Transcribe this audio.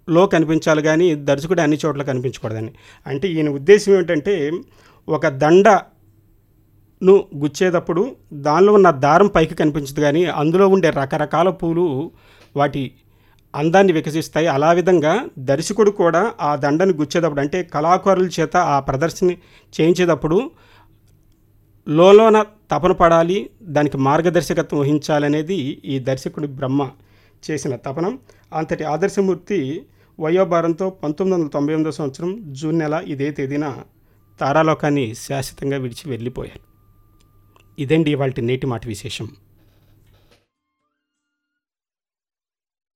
లో కనిపించాలి కానీ దర్శకుడు అన్ని చోట్ల కనిపించకూడదని అంటే ఈయన ఉద్దేశం ఏమిటంటే ఒక దండను గుచ్చేటప్పుడు దానిలో ఉన్న దారం పైకి కనిపించదు కానీ అందులో ఉండే రకరకాల పూలు వాటి అందాన్ని వికసిస్తాయి అలా విధంగా దర్శకుడు కూడా ఆ దండను గుచ్చేటప్పుడు అంటే కళాకారుల చేత ఆ ప్రదర్శన చేయించేటప్పుడు లోలోన తపన పడాలి దానికి మార్గదర్శకత్వం వహించాలనేది ఈ దర్శకుడి బ్రహ్మ చేసిన తపనం అంతటి ఆదర్శమూర్తి వయోభారంతో పంతొమ్మిది వందల తొంభై ఎనిమిదో సంవత్సరం జూన్ నెల ఇదే తేదీన తారాలోకాన్ని శాశ్వతంగా విడిచి వెళ్ళిపోయారు ఇదండి ఇవాళ నేటి మాట విశేషం